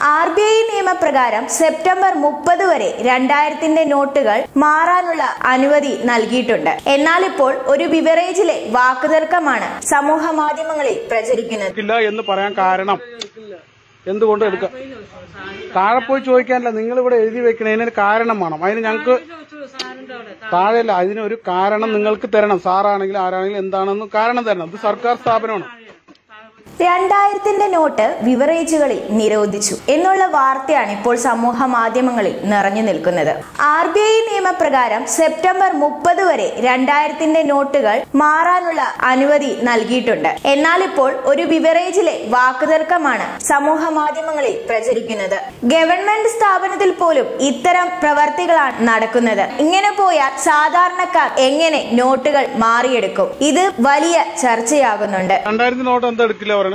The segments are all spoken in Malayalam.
ആർ ബി ഐ നിയമപ്രകാരം സെപ്റ്റംബർ മുപ്പത് വരെ രണ്ടായിരത്തിന്റെ നോട്ടുകൾ മാറാനുള്ള അനുമതി നൽകിയിട്ടുണ്ട് എന്നാൽ ഇപ്പോൾ ഒരു ബിവറേജിലെ വാക്കുതർക്കമാണ് സമൂഹ മാധ്യമങ്ങളിൽ പ്രചരിക്കുന്നത് എടുക്കില്ല എന്ന് പറയാൻ കാരണം എന്തുകൊണ്ട് എടുക്കാം താഴെ പോയി ചോദിക്കാനല്ല നിങ്ങൾ ഇവിടെ എഴുതി വെക്കണതിന് ഒരു കാരണം വേണം അതിന് ഞങ്ങൾക്ക് താഴെയല്ല അതിനൊരു കാരണം നിങ്ങൾക്ക് തരണം സാറാണെങ്കിലും ആരാണെങ്കിലും എന്താണെന്ന് കാരണം തരണം ഇത് സർക്കാർ സ്ഥാപനമാണ് രണ്ടായിരത്തിന്റെ നോട്ട് ബിവറേജുകളിൽ നിരോധിച്ചു എന്നുള്ള വാർത്തയാണ് ഇപ്പോൾ സമൂഹ മാധ്യമങ്ങളിൽ നിറഞ്ഞു നിൽക്കുന്നത് ആർ ബി ഐ നിയമപ്രകാരം സെപ്റ്റംബർ മുപ്പത് വരെ രണ്ടായിരത്തിന്റെ നോട്ടുകൾ മാറാനുള്ള അനുമതി നൽകിയിട്ടുണ്ട് എന്നാൽ ഇപ്പോൾ ഒരു ബിവറേജിലെ വാക്കുതർക്കമാണ് സമൂഹ മാധ്യമങ്ങളിൽ പ്രചരിക്കുന്നത് ഗവൺമെന്റ് സ്ഥാപനത്തിൽ പോലും ഇത്തരം പ്രവർത്തികളാണ് നടക്കുന്നത് ഇങ്ങനെ പോയാൽ സാധാരണക്കാർ എങ്ങനെ നോട്ടുകൾ മാറിയെടുക്കും ഇത് വലിയ ചർച്ചയാകുന്നുണ്ട് രണ്ടായിരത്തി നോട്ട് എന്താ എടുക്കില്ല പറയണേ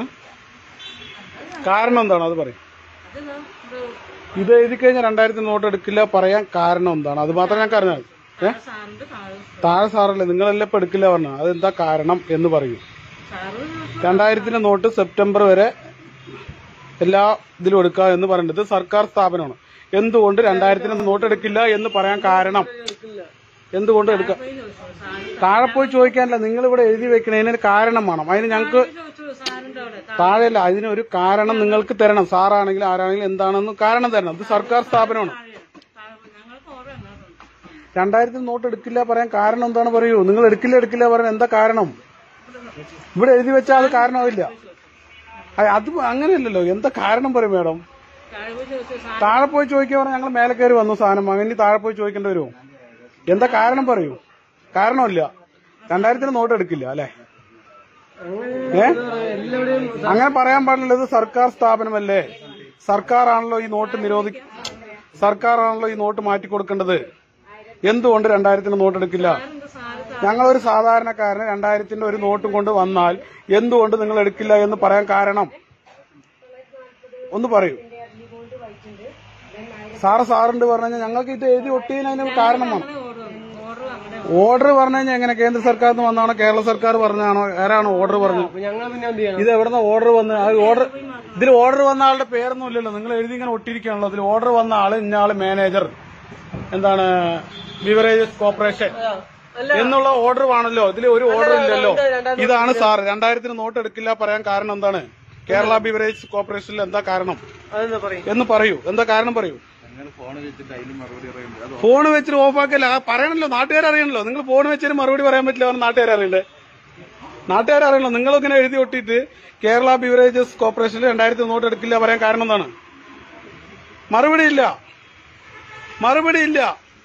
കാരണം എന്താണ് അത് പറയും ഇത് എഴുതി കഴിഞ്ഞാൽ രണ്ടായിരത്തി നോട്ട് എടുക്കില്ല പറയാൻ കാരണം എന്താണ് അത് മാത്രം ഞങ്ങൾക്ക് അറിഞ്ഞാൽ മതി. ഏ താഴെ സാറല്ലേ നിങ്ങളെല്ലാം ഇപ്പൊ എടുക്കില്ല പറഞ്ഞ അതെന്താ കാരണം എന്ന് പറയും രണ്ടായിരത്തിന്റെ നോട്ട് സെപ്റ്റംബർ വരെ എല്ലാ ഇതിലും എടുക്കുക എന്ന് പറയുന്നത് സർക്കാർ സ്ഥാപനമാണ് എന്തുകൊണ്ട് രണ്ടായിരത്തിന് നോട്ട് എടുക്കില്ല എന്ന് പറയാൻ കാരണം എന്തുകൊണ്ട് എടുക്ക താഴെ പോയി ചോദിക്കാനല്ല നിങ്ങൾ ഇവിടെ എഴുതി വെക്കണതിന് ഒരു കാരണം വേണം അതിന് ഞങ്ങൾക്ക് താഴെയല്ല അതിനൊരു കാരണം നിങ്ങൾക്ക് തരണം സാറാണെങ്കിലും ആരാണെങ്കിലും എന്താണെന്ന് കാരണം തരണം ഇത് സർക്കാർ സ്ഥാപനമാണ് രണ്ടായിരത്തിന് നോട്ട് എടുക്കില്ല പറയാൻ കാരണം എന്താണ് പറയൂ നിങ്ങൾ എടുക്കില്ല എടുക്കില്ല പറയാൻ എന്താ കാരണം ഇവിടെ എഴുതി വെച്ചാൽ അത് കാരണമാവില്ല അ- അത് അങ്ങനെയല്ലല്ലോ എന്താ കാരണം പറയും മേഡം താഴെ പോയി ചോദിക്കാൻ പറഞ്ഞാൽ ഞങ്ങൾ മേലെ കയറി വന്നു സാധനം അങ്ങനെ താഴെ പോയി ചോദിക്കേണ്ടി വരുമോ എന്താ കാരണം പറയൂ കാരണമില്ല രണ്ടായിരത്തിന് നോട്ട് എടുക്കില്ല അല്ലെ ഏ അങ്ങനെ പറയാൻ പാടില്ല ഇത് സർക്കാർ സ്ഥാപനമല്ലേ സർക്കാരാണല്ലോ ഈ നോട്ട് നിരോധി സർക്കാരാണല്ലോ ഈ നോട്ട് മാറ്റി കൊടുക്കേണ്ടത് എന്തുകൊണ്ട് രണ്ടായിരത്തിന് നോട്ട് എടുക്കില്ല ഞങ്ങളൊരു സാധാരണക്കാരന് രണ്ടായിരത്തിന്റെ ഒരു നോട്ടും കൊണ്ട് വന്നാൽ എന്തുകൊണ്ട് നിങ്ങൾ എടുക്കില്ല എന്ന് പറയാൻ കാരണം ഒന്ന് പറയൂ സാറ് സാറുണ്ട് പറഞ്ഞു കഴിഞ്ഞാൽ ഞങ്ങൾക്ക് ഇത് എഴുതി ഒട്ടിയതിന് കാരണം വേണം ഓർഡർ പറഞ്ഞു കഴിഞ്ഞാൽ എങ്ങനെ കേന്ദ്ര സർക്കാരിൽ നിന്ന് വന്നാണോ കേരള സർക്കാർ പറഞ്ഞാണോ ആരാണോ ഓർഡർ പറഞ്ഞത് ഞങ്ങൾ പിന്നെ എന്ത് ചെയ്യണം ഇത് എവിടുന്ന ഓർഡർ വന്ന് ആ ഓർഡർ ഇതിൽ ഓർഡർ വന്ന ആളുടെ പേരൊന്നും ഇല്ലല്ലോ നിങ്ങൾ എഴുതി ഇങ്ങനെ ഒട്ടിയിരിക്കുകയാണല്ലോ ഇതിൽ ഓർഡർ വന്ന ആള് ഇന്ന ആള് മാനേജർ എന്താണ് ബിവറേജസ് കോർപ്പറേഷൻ എന്നുള്ള ഓർഡർ ആണല്ലോ ഇതിൽ ഒരു ഓർഡർ ഇല്ലല്ലോ ഇതാണ് സാർ രണ്ടായിരത്തിന് നോട്ട് എടുക്കില്ല പറയാൻ കാരണം എന്താണ് കേരള ബിവറേജ് കോർപ്പറേഷനിൽ എന്താ കാരണം അതെന്താ പറയും എന്ന് പറയൂ എന്താ കാരണം പറയൂ ഫോൺ വെച്ചിട്ട് ഓഫാക്കല്ല ആ പറയണല്ലോ നാട്ടുകാർ അറിയണല്ലോ നിങ്ങൾ ഫോൺ വെച്ചിട്ട് മറുപടി പറയാൻ പറ്റില്ല പറഞ്ഞ് നാട്ടുകാർ അറിയണ്ടേ നാട്ടുകാർ അറിയണല്ലോ നിങ്ങൾ ഇങ്ങനെ എഴുതി ഒട്ടിയിട്ട് കേരള ബിവറേജസ് കോർപ്പറേഷനിൽ രണ്ടായിരത്തി നോട്ട് എടുക്കില്ല പറയാൻ കാരണം എന്താണ് മറുപടി ഇല്ല മറുപടി ഇല്ല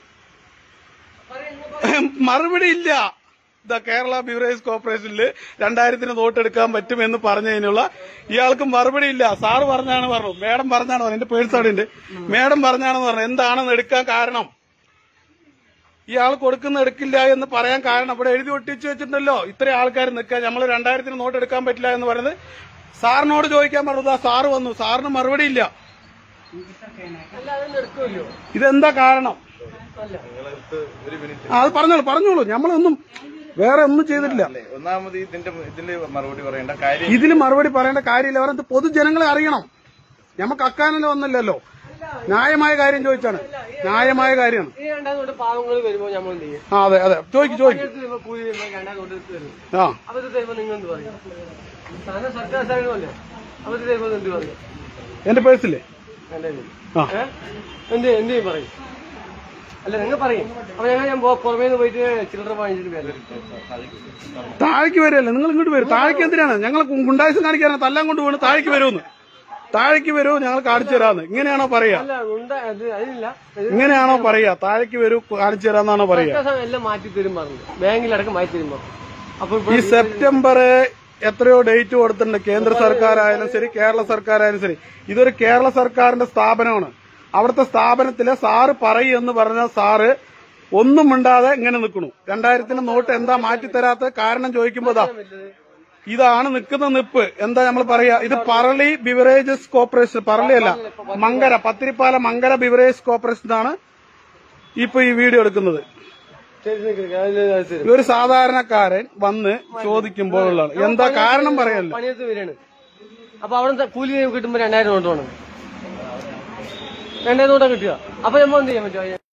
മറുപടി ഇല്ല ദ കേരള ബിവറേജ് കോർപ്പറേഷനിൽ രണ്ടായിരത്തിന് നോട്ട് എടുക്കാൻ പറ്റുമെന്ന് പറഞ്ഞതിനുള്ള ഇയാൾക്ക് മറുപടി ഇല്ല സാറ് പറഞ്ഞാണ് പറഞ്ഞു മേഡം പറഞ്ഞാണ് പറഞ്ഞു എന്റെ പേഴ്സ് അവിടെ ഉണ്ട് മേഡം പറഞ്ഞാണെന്ന് പറഞ്ഞു എന്താണെന്ന് എടുക്കാൻ കാരണം ഇയാൾ കൊടുക്കുന്ന എടുക്കില്ല എന്ന് പറയാൻ കാരണം ഇവിടെ എഴുതി ഒട്ടിച്ചു വെച്ചിട്ടുണ്ടല്ലോ ഇത്രയും ആൾക്കാർ നിൽക്കാൻ നമ്മൾ രണ്ടായിരത്തിന് നോട്ട് എടുക്കാൻ പറ്റില്ല എന്ന് പറയുന്നത് സാറിനോട് ചോദിക്കാൻ പറഞ്ഞു ദാ സാറ് വന്നു സാറിന് മറുപടി ഇല്ല അല്ല അതൊന്നും എടുക്കുമല്ലോ ഇതെന്താ കാരണം അല്ല ആ, അത് പറഞ്ഞോളൂ പറഞ്ഞോളൂ നമ്മളൊന്നും വേറെ ഒന്നും ചെയ്തിട്ടില്ല ഒന്നാമത് ഇതിന്റെ ഇതിന്റെ മറുപടി പറയേണ്ട കാര്യം ഇതിന് മറുപടി പറയേണ്ട കാര്യമില്ല അവരത് പൊതുജനങ്ങളെ അറിയണം നമുക്ക് അക്കാനല്ലോ ഒന്നല്ലല്ലോ ന്യായമായ കാര്യം ചോദിച്ചാണ് ന്യായമായ കാര്യമാണ് ഈ രണ്ടാം തൊട്ട് പാവങ്ങൾ വരുമ്പോ നമ്മൾ എന്ത് ചെയ്യും ആ അതെ അതെ ചോദിക്കും ചോദിക്കും എടുത്ത് വരുമ്പോ കൂലി വരുമ്പോ രണ്ടാം തൊട്ട് എടുത്ത് തരും ആ അപ്പൊ ഇത് തരുമ്പോ നിങ്ങൾ എന്ത് പറയും സാധനം സർക്കാർ സ്ഥാപനമല്ലേ അപ്പൊ ഇത് തരുമ്പോ എന്ത് പറയും എന്റെ പേഴ്സില്ലേ എന്റെ കയ്യിൽ. ആ. ഏ? എന്ത് എന്ത് ചെയ്യും പറയും അല്ല നിങ്ങൾ പറയും അപ്പൊ ഞങ്ങൾ ഞാൻ പോ- പുറമേ നിന്ന് പോയിട്ട് ചില്ലറ വാങ്ങിച്ചിട്ട് വരാം താഴേക്ക് വരികയല്ലേ നിങ്ങൾ ഇങ്ങോട്ട് വരും താഴേക്ക് എന്തിനാണ് ഞങ്ങൾ ഗുണ്ടായുസം കാണിക്കാനാണ് തല്ലാൻ കൊണ്ട് വീണ് താഴേക്ക് വരുമെന്ന് താഴേക്ക് വരൂ ഞങ്ങൾ കാണിച്ചു തരാന്ന് ഇങ്ങനെയാണോ പറയാ അല്ല ഉണ്ട അത് അതിനില്ല ഇത് ഇങ്ങനെയാണോ പറയാ താഴേക്ക് വരൂ കാണിച്ചു തരാന്നാണോ പറയാ സർക്കാർ സ്ഥാപനം എല്ലാം മാറ്റി തരും പറഞ്ഞു ബാങ്കിലടക്കം മാറ്റി തരും പറഞ്ഞു അപ്പൊ ഈ ഇപ്പോൾ സെപ്റ്റംബർ എത്രയോ ഡേറ്റ് കൊടുത്തിട്ടുണ്ട് കേന്ദ്ര സർക്കാരായാലും ശരി കേരള സർക്കാരായാലും ശരി ഇതൊരു കേരള സർക്കാരിന്റെ സ്ഥാപനമാണ് അവിടുത്തെ സ്ഥാപനത്തിലെ സാറ് പറയും എന്ന് പറഞ്ഞ സാറ് ഒന്നും മിണ്ടാതെ ഇങ്ങനെ നിൽക്കണു രണ്ടായിരത്തിന് നോട്ട് എന്താ മാറ്റിത്തരാത്ത കാരണം ചോദിക്കുമ്പോ ദാ ഇതാണ് നിൽക്കുന്ന നിപ്പ് എന്താ നമ്മൾ പറയാ ഇത് പറളി ബിവറേജസ് കോർപ്പറേഷൻ പറളി അല്ല മങ്കര പത്തിരിപ്പാല മങ്കര ബിവറേജ് കോർപ്പറേഷനാണ് ഇപ്പൊ ഈ വീഡിയോ എടുക്കുന്നത് ശരി, ശരി, ശരി, അതില് അത് തരും. ഒരു സാധാരണക്കാരൻ വന്ന് ചോദിക്കുമ്പോഴുള്ളതാണ് എന്താ കാരണം പറയല്ലോ പണിയെടുത്ത് വരികയാണ് അപ്പൊ അവിടെ കൂലി കിട്ടുമ്പോ രണ്ടായിരം നോട്ട് വേണം രണ്ടേ നോട്ടാ കിട്ടുക അപ്പൊ നമ്മൾ എന്ത് ചെയ്യാൻ പറ്റുക